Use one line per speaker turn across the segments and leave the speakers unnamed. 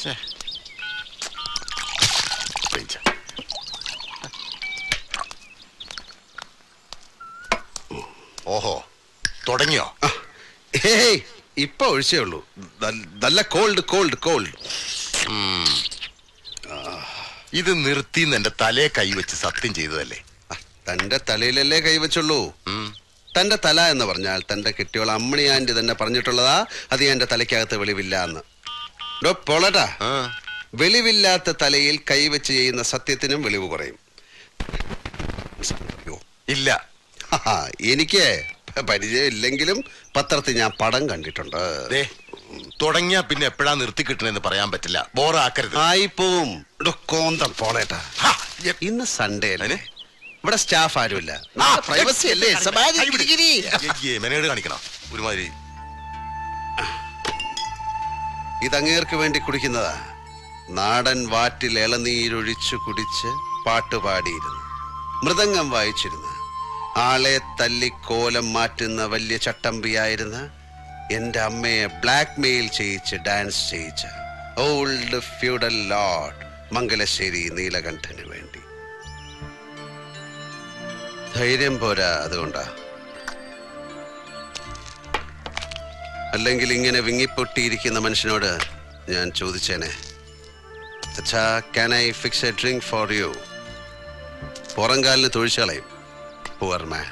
പെഞ്ച. ഓഹോ തുടങ്ങിയോ
ഹേയ് ഇപ്പൊ ഒഴിച്ചേ ഉള്ളൂ നൽ- നല്ല കോൾഡ് കോൾഡ് കോൾഡ്
ഇത് നിർത്തിന്ന് എന്റെ തലയെ കൈവച്ച് സത്യം ചെയ്തതല്ലേ
തന്റെ തലയിലല്ലേ കൈവച്ചുള്ളൂ
ഉം.
തന്റെ തല എന്ന് പറഞ്ഞാൽ തന്റെ കെട്ടിയോൾ അമ്മണി ആന്റി തന്നെ പറഞ്ഞിട്ടുള്ളതാ അത് എന്റെ തലയ്ക്കകത്ത് വെളിവില്ല എന്ന് ഡോ പോളട്ടാ
ആ.
വെളിവില്ലാത്ത തലയിൽ കൈവച്ച് ചെയ്യുന്ന സത്യത്തിനും വെളിവ് കുറയും അയ്യോ.
ഇല്ല
ഹാ, എനിക്ക് പരിചയം ഇല്ലെങ്കിലും പത്രത്തിൽ ഞാൻ പടം കണ്ടിട്ടുണ്ട്
ദേ തുടങ്ങിയാ പിന്നെ എപ്പോഴാ നിർത്തി കിട്ടണെന്ന് പറയാൻ പറ്റില്ല ബോറാക്കരുത്
ആയിപ്പോവും ഡോ കോന്തം പോളേട്ടാ
ഹാ, എ-
ഇന്ന് സൺഡേ അല്ലേ
അതിന്?
ഇവിടെ സ്റ്റാഫ് ആരുമില്ല
ആ,
പ്രൈവസി അല്ലേ സമാധി
കൈ പിടി.
ഗിരിഗിരി.
അയ്യേ, മെനേഡ് കാണിക്കണം ഒരുമാതിരി
ഇതങ്ങേർക്ക് വേണ്ടി കുടിക്കുന്നതാ നാടൻ വാറ്റിൽ ഇളനീരൊഴിച്ചു കുടിച്ച് പാട്ടുപാടിയിരുന്നു മൃദംഗം വായിച്ചിരുന്ന ആളെ തല്ലി കോലം മാറ്റുന്ന വലിയ ചട്ടമ്പിയായിരുന്ന എന്റെ അമ്മയെ ബ്ലാക്ക് മെയിൽ ചെയ്യിച്ച് ഡാൻസ് ചെയ്യിച്ച ഓൾഡ് ഫ്യൂഡൽ ലോർഡ് മംഗലശ്ശേരി നീലകണ്ഠന് വേണ്ടി ധൈര്യം പോരാ അതുകൊണ്ടാ അല്ലെങ്കിൽ ഇങ്ങനെ വിങ്ങിപ്പൊട്ടിയിരിക്കുന്ന മനുഷ്യനോട് ഞാൻ ചോദിച്ചേനെ അച്ഛാ can I fix a drink for you പുറംകാലിന് തൊഴിച്ചു കളയും പുവർ മാൻ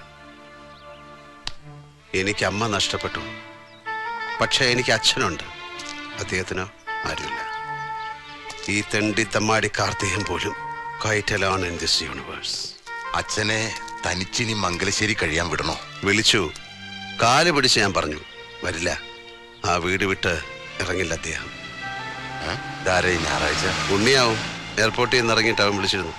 എനിക്ക് അമ്മ നഷ്ടപ്പെട്ടു പക്ഷേ എനിക്ക് അച്ഛനുണ്ട് അദ്ദേഹത്തിനോ ആരുമില്ല ഈ തെണ്ടി തമ്മാടി കാർത്തികം പോലും കൈറ്റലോൺ ഇൻ ദിസ് യൂണിവേഴ്സ്
അച്ഛനെ തനിച്ചിനി മംഗലശ്ശേരി കഴിയാൻ വിടണോ
വിളിച്ചു കാല് പിടിച്ച് ഞാൻ പറഞ്ഞു വരില്ല ആ വീട് വിട്ട് ഇറങ്ങില്ല അദ്ദേഹം
ഏ? ഇതാരെ ഈ ഞായറാഴ്ച
ഉണ്ണിയാവും എയർപോർട്ടിൽ നിന്ന് ഇറങ്ങിയിട്ട് അവൻ വിളിച്ചിരുന്നു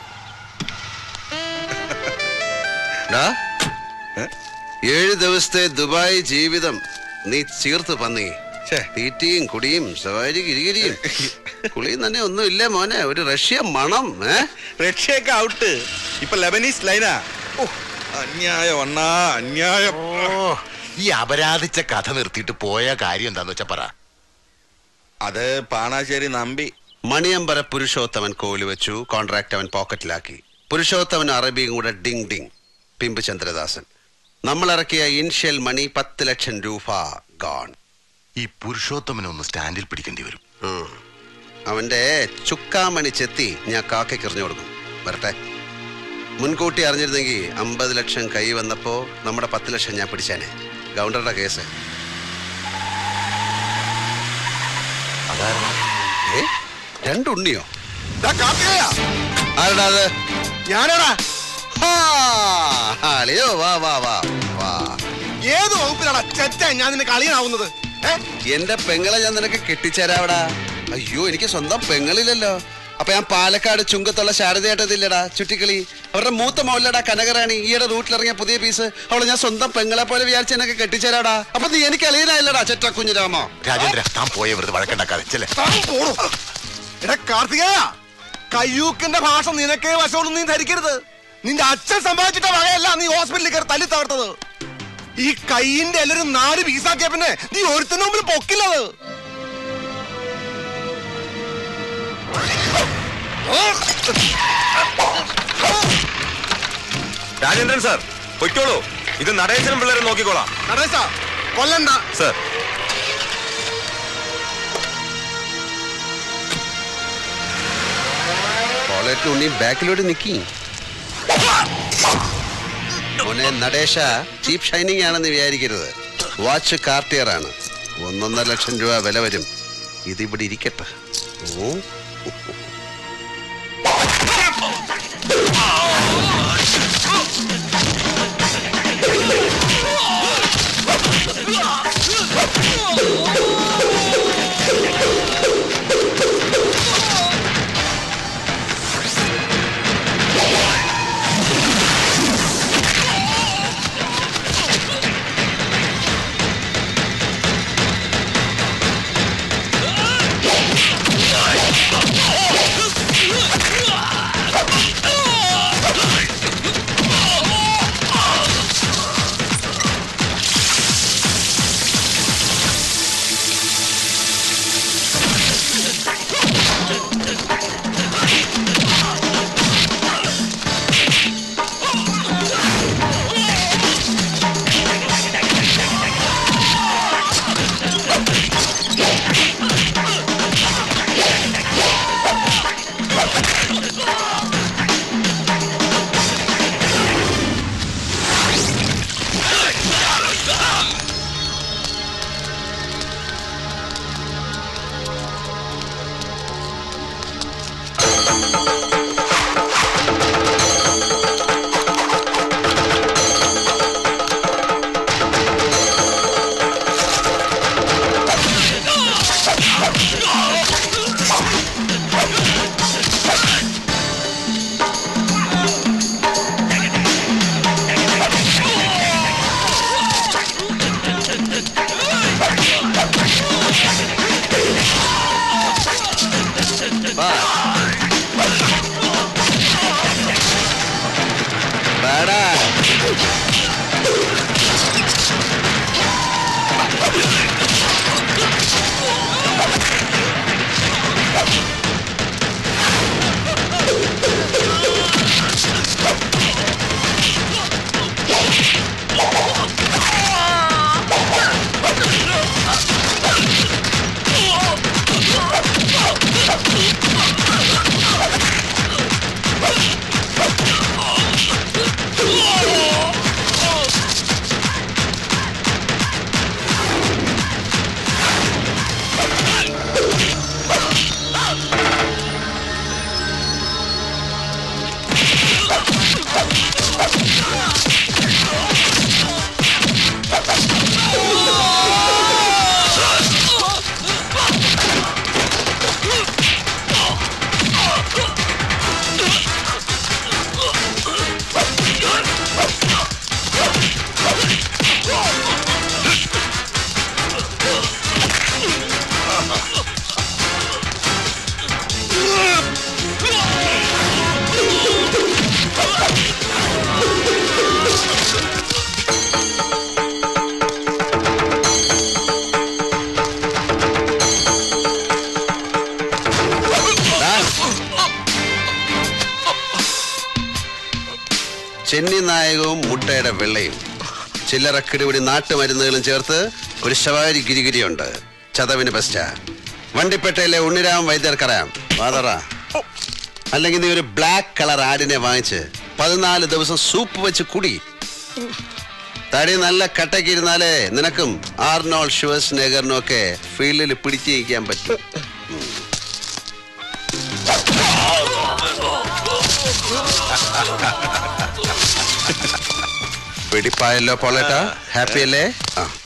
ഡാ, ഏഴ് ദിവസത്തെ ദുബായ് ജീവിതം നീ ചീർത്ത് പന്നി തീറ്റിയും കുടിയും സവാരി കിരികിരിയും കുളിയും തന്നെ ഒന്നും ഇല്ല മോനെ ഒരു റഷ്യ മണം ഏ
റഷ്യയൊക്കെ ഔട്ട് ഇപ്പൊ ലെബനീസ് ലൈനാ ഓ അന്യായം അണ്ണാ അന്യായം
ഓ ഈ അപരാധിച്ച കഥ നിർത്തിയിട്ട് പോയ കാര്യം എന്താന്ന് വെച്ചാ പറ
അത് പാണാശ്ശേരി നമ്പി
മണിയമ്പര പുരുഷോത്തമൻ കോല് വെച്ചു കോൺട്രാക്ട് അവൻ പോക്കറ്റിലാക്കി പുരുഷോത്തമൻ അറബിയും കൂടെ ഡിങ് ഡിങ് പിമ്പ് ചന്ദ്രദാസൻ നമ്മൾ ഇറക്കിയ ഇൻഷ്യൽ മണി പത്ത് ലക്ഷം രൂപ ഗോൺ
ഈ പുരുഷോത്തമനെ ഒന്ന് സ്റ്റാൻഡിൽ പിടിക്കേണ്ടി വരും
അവന്റെ ചുക്കാമണി ചെത്തി ഞാൻ കാക്കയ്ക്ക് എറിഞ്ഞു കൊടുക്കും വരട്ടെ മുൻകൂട്ടി അറിഞ്ഞിരുന്നെങ്കിൽ അമ്പത് ലക്ഷം കൈ വന്നപ്പോ നമ്മുടെ പത്ത് ലക്ഷം ഞാൻ പിടിച്ചാനെ ഗൗണ്ടറുടെ കേസ്
അതായിരുന്നു
ഏ രണ്ടുണ്ണിയോ ആരടാ അത്
ഞാനാടാ
ഹാ, അളിയോ വാ വാ വാ വാ
ഏത് വകുപ്പിലാടാ ചെറ്റ ഞാൻ നിന്നെ കളിയാവുന്നത്
എന്റെ പെങ്ങളെ ഞാൻ നിനക്ക് കെട്ടിച്ചേരാവടാ അയ്യോ എനിക്ക് സ്വന്തം പെങ്ങളില്ലല്ലോ അപ്പൊ ഞാൻ പാലക്കാട് ചുങ്കത്തുള്ള ശാരദയായിട്ടതില്ലടാ ചുറ്റിക്കളി അവരുടെ മൂത്ത മോളിലടാ കനകറാണി ഈയുടെ റൂട്ടിലിറങ്ങിയ പുതിയ പീസ് അവളെ ഞാൻ സ്വന്തം പെങ്ങളെ പോലെ വിചാരിച്ച് എനക്ക് കെട്ടിച്ചേരാടാ അപ്പൊ നീ എനിക്ക് അളിയനായില്ലടാ ചെറ്റ കുഞ്ഞിരാമോ
രാജേന്ദ്ര താൻ പോയ വെറുതെ വഴക്കുണ്ടാക്കാതെ ചെല്ലേ
എടാ കാർത്തികേയ കയ്യൂക്കിന്റെ ഭാഷ നിനക്കേ വശമുള്ളൂ നീ ധരിക്കരുത് നിന്റെ അച്ഛൻ സമ്പാദിച്ചിട്ട വകയല്ല നീ ഹോസ്പിറ്റലിൽ കയറി തല്ലി തകർത്തത് ഈ കൈയിന്റെ എല്ലാരും നാല് പീസാക്കിയ പിന്നെ നീ ഒരുത്തിന് മുമ്പിൽ പൊക്കില്ലത്
രാജേന്ദ്രൻ സാർ പൊയ്ക്കോളൂ ഇത് നടേശനും പിള്ളേരെ നോക്കിക്കോളാം
നടേശ കൊല്ലണ്ട
സാർ
കോളേറ്റ് ഉണ്ണി ബാക്കിലോട്ട് നിക്കി മോനെ നടേശ ചീപ്പ് ഷൈനിങ് ആണെന്ന് വിചാരിക്കരുത് വാച്ച് കാർട്ടിയർ ആണ് ഒന്നൊന്നര ലക്ഷം രൂപ വില വരും ഇതിവിടെ ഇരിക്കട്ടെ ഓ വാ. വാടാ. ദാ. ചെന്നി നായകവും മുട്ടയുടെ വെള്ളയും ചില്ലറ കിടിപിടി നാട്ടുമരുന്നുകളും ചേർത്ത് ഒരു ശവാരി ഗിരിഗിരിയുണ്ട് ചതവിന് ബെസ്റ്റ വണ്ടിപ്പേട്ടയിലെ ഉണ്ണിരാം വൈദ്യർക്കറിയാം വാതറ അല്ലെങ്കിൽ നീ ഒരു ബ്ലാക്ക് കളർ ആടിനെ വാങ്ങിച്ച് പതിനാല് ദിവസം സൂപ്പ് വെച്ച് കുടി തടി നല്ല കട്ടയ്ക്ക് ഇരുന്നാലേ നിനക്കും ആർനോൾ ഷുവസ് നെഗറിനും ഒക്കെ ഫീൽഡിൽ പിടിച്ചു നിൽക്കാൻ പറ്റും വെടിപ്പായല്ലോ പോളേട്ടാ ഹാപ്പി അല്ലേ ആ